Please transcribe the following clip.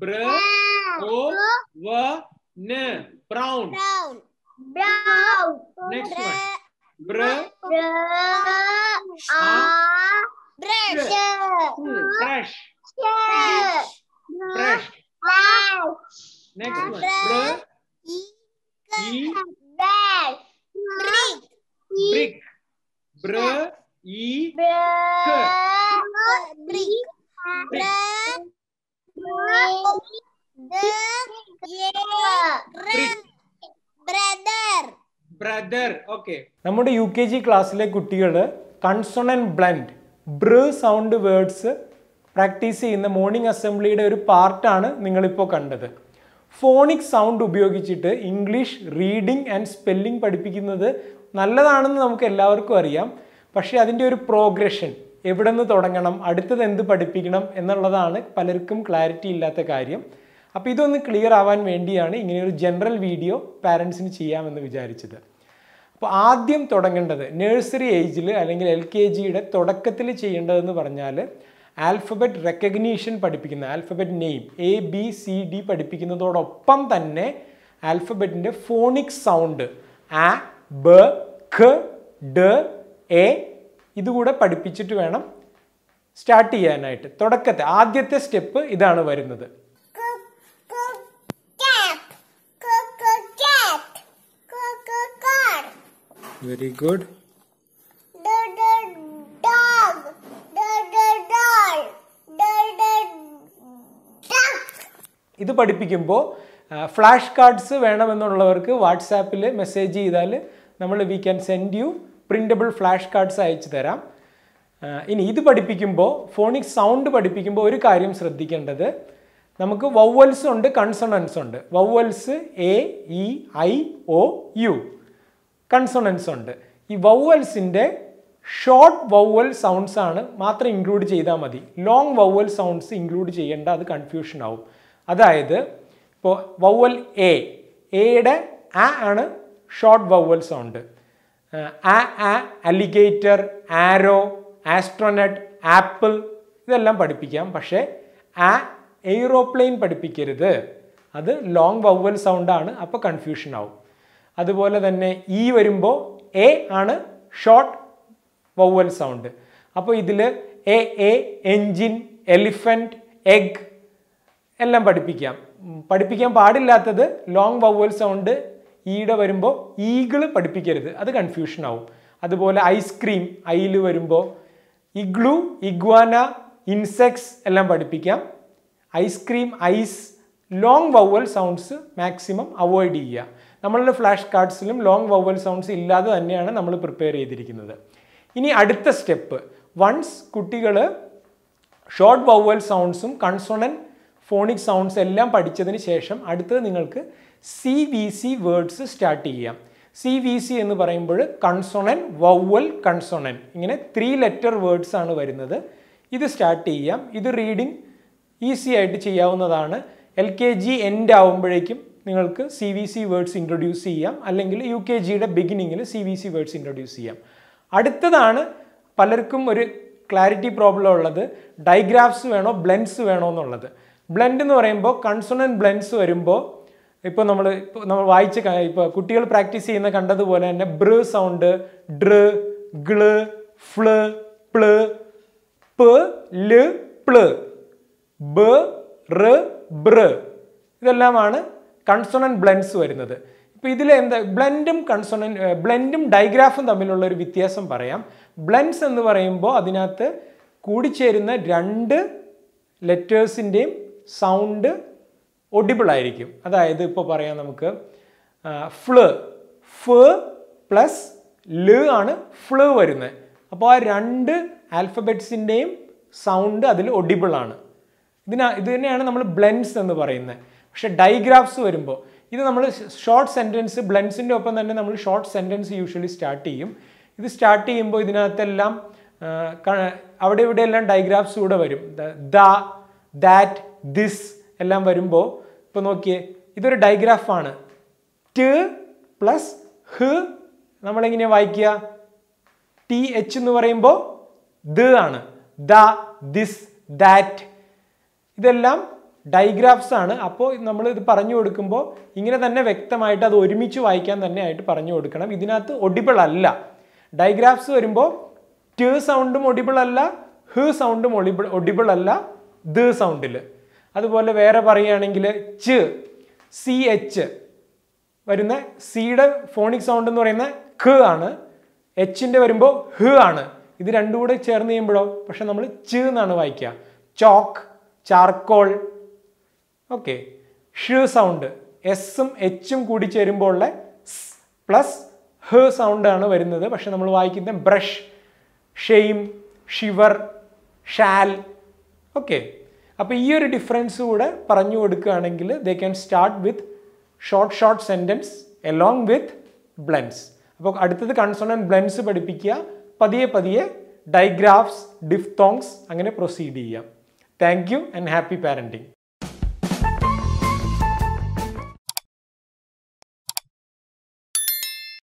br o v n brown brown brown next one br brush fresh brush fresh next one br e brick br e brick brick brother brother okay നമ്മുടെ U K G ക്ലാസ്സിലെ കുട്ടികൾ consonant blend ബ്ര sound words practice ചെയ്യുന്ന morning അസംബ്ലിയുടെ ഒരു പാർട്ടാണ് നിങ്ങളിപ്പോൾ കണ്ടത് ഫോണിക് സൗണ്ട് ഉപയോഗിച്ചിട്ട് ഇംഗ്ലീഷ് റീഡിംഗ് ആൻഡ് സ്പെല്ലിംഗ് പഠിപ്പിക്കുന്നത് നല്ലതാണെന്ന് നമുക്ക് എല്ലാവർക്കും അറിയാം പക്ഷേ അതിൻ്റെ ഒരു പ്രോഗ്രഷൻ എവിടെ നിന്ന് തുടങ്ങണം അടുത്തത് എന്ത് പഠിപ്പിക്കണം എന്നുള്ളതാണ് പലർക്കും ക്ലാരിറ്റി ഇല്ലാത്ത കാര്യം അപ്പോൾ ഇതൊന്ന് ക്ലിയർ ആവാൻ വേണ്ടിയാണ് ഇങ്ങനെ ഒരു ജനറൽ വീഡിയോ പാരൻസിന് ചെയ്യാമെന്ന് വിചാരിച്ചത് അപ്പോൾ ആദ്യം തുടങ്ങേണ്ടത് നഴ്സറി ഏജിൽ അല്ലെങ്കിൽ എൽ കെ ജിയുടെ തുടക്കത്തിൽ ചെയ്യേണ്ടതെന്ന് പറഞ്ഞാൽ ആൽഫബറ്റ് റെക്കഗ്നീഷൻ പഠിപ്പിക്കുന്ന alphabet name A B C D പഠിപ്പിക്കുന്നതോടൊപ്പം തന്നെ ആൽഫബറ്റിൻ്റെ ഫോണിക് സൗണ്ട് ആ ബ ഖ ഡ എ ഇതുകൂടെ പഠിപ്പിച്ചിട്ട് വേണം സ്റ്റാർട്ട് ചെയ്യാനായിട്ട് തുടക്കത്തെ ആദ്യത്തെ സ്റ്റെപ്പ് ഇതാണ് വരുന്നത് വെരി ഗുഡ് ഇത് പഠിപ്പിക്കുമ്പോൾ ഫ്ലാഷ് കാർഡ്സ് വേണമെന്നുള്ളവർക്ക് വാട്സാപ്പിൽ മെസ്സേജ് ചെയ്താൽ നമ്മൾ we can send you printable flash cards അയച്ചു തരാം ആ, ഇനി ഇത് പഠിപ്പിക്കുമ്പോൾ ഫോണിക് സൗണ്ട് പഠിപ്പിക്കുമ്പോൾ ഒരു കാര്യം ശ്രദ്ധിക്കേണ്ടത് നമുക്ക് വവ്വൽസ് ഉണ്ട് കൺസണൻസ് ഉണ്ട് vowels A E I O U consonants ഉണ്ട് ഈ വവ്വൽസിൻ്റെ ഷോർട്ട് വവ്വൽ സൗണ്ട്സ് ആണ് മാത്രം ഇൻക്ലൂഡ് ചെയ്താൽ മതി ലോങ് വവ്വൽ സൗണ്ട്സ് ഇൻക്ലൂഡ് ചെയ്യേണ്ട അത് കൺഫ്യൂഷൻ ആവും അതായത് ഇപ്പോൾ വവ്വൽ എ എയുടെ ആ ആണ് ഷോർട്ട് വവ്വൽ സൗണ്ട് ആ ആ അലിഗേറ്റർ ആരോ ആസ്ട്രോനട്ട് ആപ്പിൾ ഇതെല്ലാം പഠിപ്പിക്കാം പക്ഷേ ആ എയ്റോപ്ലെയിൻ പഠിപ്പിക്കരുത് അത് ലോങ് വവ്വൽ സൗണ്ടാണ് അപ്പോൾ കൺഫ്യൂഷൻ ആവും അതുപോലെ തന്നെ ഇ വരുമ്പോൾ എ ആണ് ഷോർട്ട് വവ്വൽ സൗണ്ട് അപ്പോൾ ഇതിൽ A A engine elephant egg എല്ലാം പഠിപ്പിക്കാം ഉം, പഠിപ്പിക്കാൻ പാടില്ലാത്തത് ലോങ് വവ്വൽ സൗണ്ട് ഈടെ വരുമ്പോൾ ഈഗിള് പഠിപ്പിക്കരുത് അത് കൺഫ്യൂഷൻ ആവും അതുപോലെ ഐസ്ക്രീം ഐയിൽ വരുമ്പോൾ ഇഗ്ലു ഇഗ്വാന ഇൻസെക്ട്സ് എല്ലാം പഠിപ്പിക്കാം ice cream ice long vowel sounds maximum avoid ചെയ്യുക നമ്മളുടെ ഫ്ലാഷ് കാർഡ്സിലും ലോങ് വവ്വൽ സൗണ്ട്സ് ഇല്ലാതെ തന്നെയാണ് നമ്മൾ പ്രിപ്പയർ ചെയ്തിരിക്കുന്നത് ഇനി അടുത്ത സ്റ്റെപ്പ് വൺസ് കുട്ടികൾ ഷോർട്ട് വവ്വൽ സൗണ്ട്സും കൺസോണൻ ഫോണിക് സൗണ്ട്സ് എല്ലാം പഠിച്ചതിന് ശേഷം അടുത്തത് നിങ്ങൾക്ക് C V C words start ചെയ്യാം സി വി സി എന്ന് പറയുമ്പോൾ കൺസോണൻ വവ്വൽ കൺസോണൻ ഇങ്ങനെ ത്രീ ലെറ്റർ വേർഡ്സ് ആണ് വരുന്നത് ഇത് സ്റ്റാർട്ട് ചെയ്യാം ഇത് റീഡിംഗ് ഈസി ആയിട്ട് ചെയ്യാവുന്നതാണ് എൽ കെ ജി എൻഡ് ആവുമ്പോഴേക്കും നിങ്ങൾക്ക് C V C words introduce ചെയ്യാം അല്ലെങ്കിൽ യു കെ ജിയുടെ ബിഗിനിങ്ങിൽ C V C words introduce ചെയ്യാം അടുത്തതാണ് പലർക്കും ഒരു ക്ലാരിറ്റി പ്രോബ്ലം ഉള്ളത് ഡൈഗ്രാഫ്സ് വേണോ ബ്ലെൻസ് വേണോ എന്നുള്ളത് ബ്ലെൻഡ് എന്ന് പറയുമ്പോൾ കൺസോണൻ ബ്ലെൻസ് വരുമ്പോൾ ഇപ്പോൾ നമ്മൾ ഇപ്പോൾ നമ്മൾ വായിച്ച് ക- ഇപ്പോൾ കുട്ടികൾ പ്രാക്ടീസ് ചെയ്യുന്ന കണ്ടതുപോലെ തന്നെ ബ്ര സൗണ്ട് ഡ്ര ഗ്ള് ഫ്ള് പ്ള് പ് ല് പ്ള് ബ റ് ബ്ര ഇതെല്ലാമാണ് കൺസോണൻ ബ്ലെൻസ് വരുന്നത് ഇപ്പോൾ ഇതിൽ എന്താ ബ്ലെൻഡും കൺസോണൻ ബ്ലെൻഡും ഡൈഗ്രാഫും തമ്മിലുള്ള ഒരു വ്യത്യാസം പറയാം ബ്ലെൻസ് എന്ന് പറയുമ്പോൾ അതിനകത്ത് കൂടിച്ചേരുന്ന രണ്ട് ലെറ്റേഴ്സിൻ്റെയും സൗണ്ട് ഒഡിബിൾ ആയിരിക്കും അതായത് ഇപ്പോൾ പറയാം നമുക്ക് ഫ്ല് ഫ് പ്ലസ് ല് ആണ് ഫ്ല് വരുന്നത് അപ്പോൾ ആ രണ്ട് ആൽഫബറ്റ്സിൻ്റെയും സൗണ്ട് അതിൽ ഒഡിബിൾ ആണ് ഇതിനാ ഇത് തന്നെയാണ് നമ്മൾ ബ്ലെൻസ് എന്ന് പറയുന്നത് പക്ഷെ ഡൈഗ്രാഫ്സ് വരുമ്പോൾ ഇത് നമ്മൾ ഷോർട്ട് സെൻറ്റൻസ് ബ്ലെൻസിൻ്റെ ഒപ്പം തന്നെ നമ്മൾ ഷോർട്ട് സെൻറ്റൻസ് യൂഷ്വലി സ്റ്റാർട്ട് ചെയ്യും ഇത് സ്റ്റാർട്ട് ചെയ്യുമ്പോൾ ഇതിനകത്തെല്ലാം ആ, ക- അവിടെ ഇവിടെ എല്ലാം ഡൈഗ്രാഫ്സ് കൂടെ വരും ദ ദാറ്റ് ദിസ് എല്ലാം വരുമ്പോൾ ഇപ്പോൾ നോക്കിയേ ഇതൊരു ഡൈഗ്രാഫാണ് ട് പ്ലസ് ഹ് നമ്മളെങ്ങനെയാണ് വായിക്കുക ടി എച്ച് എന്ന് പറയുമ്പോൾ ദ ആണ് ദ ദിസ് ദാറ്റ് ഇതെല്ലാം ഡൈഗ്രാഫ്സ് ആണ് അപ്പോൾ നമ്മൾ ഇത് പറഞ്ഞു കൊടുക്കുമ്പോൾ ഇങ്ങനെ തന്നെ വ്യക്തമായിട്ട് അത് ഒരുമിച്ച് വായിക്കാൻ തന്നെ ആയിട്ട് പറഞ്ഞു കൊടുക്കണം ഇതിനകത്ത് ഒഡിബിൾ അല്ല ഡൈഗ്രാഫ്സ് വരുമ്പോൾ ട് സൗണ്ടും ഒഡിബിൾ അല്ല ഹ് സൗണ്ടും ഒഡിബിൾ ഒഡിബിൾ അല്ല ദ സൗണ്ടിൽ അതുപോലെ വേറെ പറയുകയാണെങ്കിൽ ച് സി എച്ച് വരുന്ന സിയുടെ ഫോണിക് സൗണ്ട് എന്ന് പറയുന്ന ഖ് ആണ് എച്ചിൻ്റെ വരുമ്പോൾ ഹ് ആണ് ഇത് രണ്ടും കൂടെ ചേർന്ന് ചെയ്യുമ്പോഴോ പക്ഷെ നമ്മൾ ച് എന്നാണ് വായിക്കുക ചോക്ക് ചാർക്കോൾ ഓക്കെ ഷ് സൗണ്ട് എസും എച്ചും കൂടി ചേരുമ്പോൾ ഉള്ള പ്ലസ് ഹ് സൗണ്ട് ആണ് വരുന്നത് പക്ഷെ നമ്മൾ വായിക്കുന്ന brush shame shiver shall okay അപ്പോൾ ഈ ഒരു ഡിഫറൻസ് കൂടെ പറഞ്ഞു കൊടുക്കുകയാണെങ്കിൽ they can start with short short sentence along with blends അപ്പോൾ അടുത്തത് കൺസോണൻറ്റ് ബ്ലെൻസ് പഠിപ്പിക്കുക പതിയെ പതിയെ ഡൈഗ്രാഫ്സ് ഡിഫ്തോങ്സ് അങ്ങനെ പ്രൊസീഡ് ചെയ്യാം thank you and happy parenting